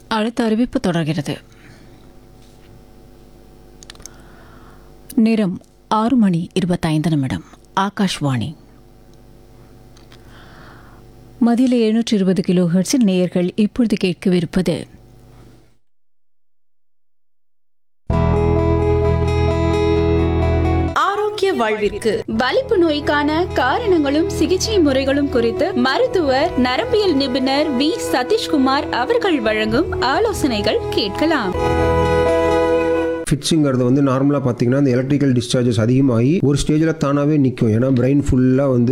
அடுத்த அறிவிப்பு தொடர்கிறது நேரம் ஆறு மணி இருபத்தைந்து நிமிடம் ஆகாஷ்வாணி மதியில் எழுநூற்றி இருபது கிலோ ஹெர்ட்ஸில் நேயர்கள் இப்பொழுது கேட்கவிருப்பது ஆரோக்கிய வாழ்விற்கு வலிப்பு நோய்க்கான காரணங்களும் சிகிச்சை முறைகளும் குறித்து மருத்துவர் நரம்பியல் நிபுணர் வி சதீஷ்குமார் அவர்கள் வழங்கும் ஆலோசனைகள் கேட்கலாம் ஃபிட்ஸுங்கிறது வந்து நார்மலாக பார்த்தீங்கன்னா அந்த எலக்ட்ரிக்கல் டிஸ்சார்ஜஸ் அதிகமாகி ஒரு ஸ்டேஜில் தானாகவே நிற்கும் ஏன்னா பிரெயின் ஃபுல்லாக வந்து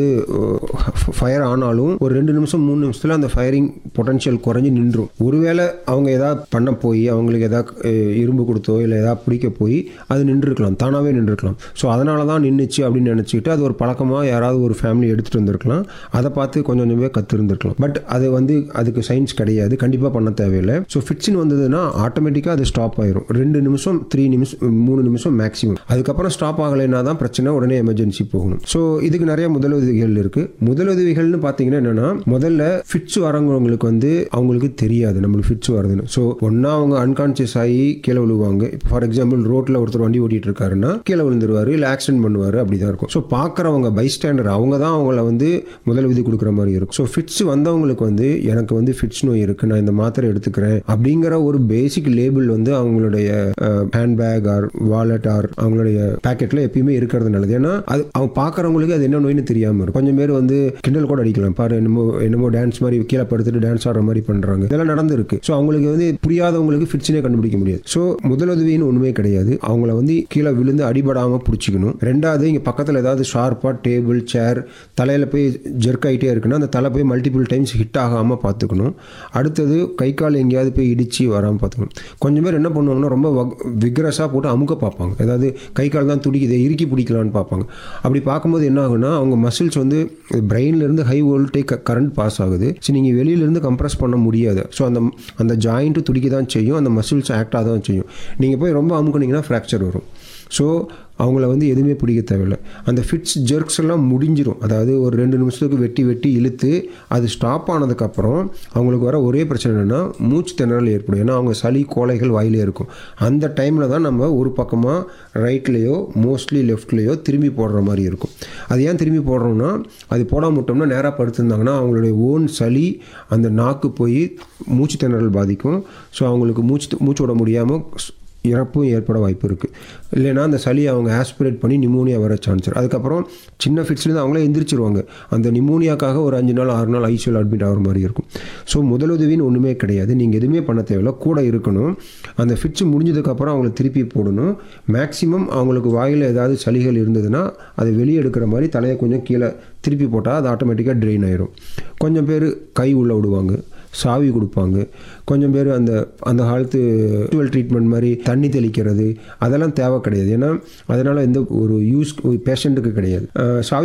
ஃபயர் ஆனாலும் ஒரு ரெண்டு நிமிஷம் மூணு நிமிஷத்தில் அந்த ஃபயரிங் பொட்டன்ஷியல் குறைஞ்சி நின்றும் ஒருவேளை அவங்க எதாவது பண்ண போய் அவங்களுக்கு எதாவது இரும்பு கொடுத்தோ இல்லை எதாவது பிடிக்க போய் அது நின்றுருக்கலாம் தானாகவே நின்றுருக்கலாம் ஸோ அதனால தான் நின்றுச்சு அப்படின்னு நினச்சிக்கிட்டு அது ஒரு பழக்கமாக யாராவது ஒரு ஃபேமிலி எடுத்துகிட்டு வந்திருக்கலாம் அதை பார்த்து கொஞ்சம் கொஞ்சமே கற்றுருந்துருக்கலாம் பட் அது வந்து அதுக்கு சயின்ஸ் கிடையாது கண்டிப்பாக பண்ண தேவையில்லை ஸோ ஃபிட்ஸின் வந்ததுன்னா ஆட்டோமேட்டிக்காக அது ஸ்டாப் ஆயிரும் ரெண்டு நிமிஷம் த்ரீ நிமிஷம் மூணு நிமிஷம் மேக்ஸிமம் அதுக்கப்புறம் ஸ்டாப் ஆகலைன்னா தான் பிரச்சனை உடனே எமர்ஜென்சி போகணும் ஸோ இதுக்கு நிறைய முதலுதவிகள் இருக்கு முதலுதவிகள்னு பார்த்தீங்கன்னா என்னன்னா முதல்ல ஃபிட்ஸ் வரவங்களுக்கு வந்து அவங்களுக்கு தெரியாது நம்மளுக்கு ஃபிட்ஸ் வருதுன்னு ஸோ ஒன்னா அவங்க அன்கான்சியஸ் ஆகி கீழே விழுவாங்க இப்போ ஃபார் எக்ஸாம்பிள் ரோட்ல ஒருத்தர் வண்டி ஓட்டிட்டு இருக்காருன்னா கீழே விழுந்துருவாரு இல்லை ஆக்சிடென்ட் பண்ணுவாரு அப்படிதான் இருக்கும் ஸோ பார்க்குறவங்க பைஸ்டாண்டர் அவங்க தான் அவங்கள வந்து முதலுதவி கொடுக்குற மாதிரி இருக்கும் ஸோ ஃபிட்ஸ் வந்தவங்களுக்கு வந்து எனக்கு வந்து ஃபிட்ஸ் நோய் இருக்கு நான் இந்த மாத்திரை எடுத்துக்கிறேன் அப்படிங்கிற ஒரு பேசிக் லேபிள் வந்து அவங்களுடைய ஹேண்ட்பேக் ஆர் வாலெட் ஆர் அவங்களுடைய பேக்கெட்ல எப்பயுமே இருக்கிறது நல்லது ஏன்னா அது அவங்க பார்க்குறவங்களுக்கு அது என்ன நோய்னு தெரியாம இருக்கும் கொஞ்சம் பேர் வந்து கிண்டல் கூட அடிக்கலாம் பாரு என்னமோ என்னமோ டான்ஸ் மாதிரி கீழே படுத்துட்டு டான்ஸ் ஆடுற மாதிரி பண்றாங்க இதெல்லாம் நடந்திருக்கு ஸோ அவங்களுக்கு வந்து புரியாதவங்களுக்கு ஃபிட்ஸ்னே கண்டுபிடிக்க முடியாது ஸோ முதலுதவின்னு ஒண்ணுமே கிடையாது அவங்கள வந்து கீழே விழுந்து அடிபடாம பிடிச்சிக்கணும் ரெண்டாவது இங்க பக்கத்துல ஏதாவது ஷார்ப்பா டேபிள் சேர் தலையில போய் ஜெர்க் ஆகிட்டே இருக்குன்னா அந்த தலை போய் மல்டிபிள் டைம்ஸ் ஹிட் ஆகாம பார்த்துக்கணும் அடுத்தது கை கால் எங்கேயாவது போய் இடிச்சு வராமல் பார்த்துக்கணும் கொஞ்சம் பேர் என்ன பண்ணுவாங்கன்னா ரொம்ப விக்ரஸாக போட்டு அமுக்க பார்ப்பாங்க ஏதாவது கை கால் தான் துடிக்குது இறுக்கி பிடிக்கலான்னு பார்ப்பாங்க அப்படி பார்க்கும்போது என்ன ஆகுனா அவங்க மசில்ஸ் வந்து பிரெயின்லேருந்து ஹை வோல்டேஜ் கரண்ட் பாஸ் ஆகுது ஸோ நீங்கள் வெளியிலேருந்து கம்ப்ரஸ் பண்ண முடியாது ஸோ அந்த அந்த ஜாயிண்ட்டு துடிக்க தான் செய்யும் அந்த மசில்ஸ் ஆக்டாக தான் செய்யும் நீங்கள் போய் ரொம்ப அமுக்குனீங்கன்னா ஃப்ராக்சர் வரும் ஸோ அவங்கள வந்து எதுவுமே பிடிக்க தேவையில்லை அந்த ஃபிட்ஸ் ஜெர்க்ஸ் எல்லாம் முடிஞ்சிரும் அதாவது ஒரு ரெண்டு நிமிஷத்துக்கு வெட்டி வெட்டி இழுத்து அது ஸ்டாப் ஆனதுக்கப்புறம் அவங்களுக்கு வர ஒரே பிரச்சனை என்னென்னா மூச்சு திணறல் ஏற்படும் ஏன்னா அவங்க சளி கோலைகள் வாயிலே இருக்கும் அந்த டைமில் தான் நம்ம ஒரு பக்கமாக ரைட்லேயோ மோஸ்ட்லி லெஃப்ட்லேயோ திரும்பி போடுற மாதிரி இருக்கும் அது ஏன் திரும்பி போடுறோம்னா அது போடாம விட்டோம்னா நேராக படுத்திருந்தாங்கன்னா அவங்களுடைய ஓன் சளி அந்த நாக்கு போய் மூச்சு திணறல் பாதிக்கும் ஸோ அவங்களுக்கு மூச்சு மூச்சு விட முடியாமல் இறப்பும் ஏற்பட வாய்ப்பு இருக்குது இல்லைன்னா அந்த சளி அவங்க ஆஸ்பிரேட் பண்ணி நிமோனியா வர சான்ஸ் அதுக்கப்புறம் சின்ன ஃபிட்ஸ்லேருந்து அவங்களே எந்திரிச்சிருவாங்க அந்த நிமோனியாக்காக ஒரு அஞ்சு நாள் ஆறு நாள் ஐசியூல் அட்மிட் ஆகிற மாதிரி இருக்கும் ஸோ முதலுதவின்னு ஒன்றுமே கிடையாது நீங்கள் எதுவுமே பண்ண தேவையில்ல கூட இருக்கணும் அந்த ஃபிட்ஸ் முடிஞ்சதுக்கப்புறம் அவங்கள திருப்பி போடணும் மேக்ஸிமம் அவங்களுக்கு வாயில் ஏதாவது சளிகள் இருந்ததுன்னா அதை வெளியே எடுக்கிற மாதிரி தலையை கொஞ்சம் கீழே திருப்பி போட்டால் அது ஆட்டோமேட்டிக்காக ட்ரெயின் ஆயிரும் கொஞ்சம் பேர் கை உள்ளே விடுவாங்க சாவி கொடுப்பாங்க கொஞ்சம் பேர் அந்த அந்த காலத்து ரிச்சுவல் ட்ரீட்மெண்ட் மாதிரி தண்ணி தெளிக்கிறது அதெல்லாம் தேவை கிடையாது ஏன்னா அதனால் எந்த ஒரு யூஸ் பேஷண்ட்டுக்கு கிடையாது சாவி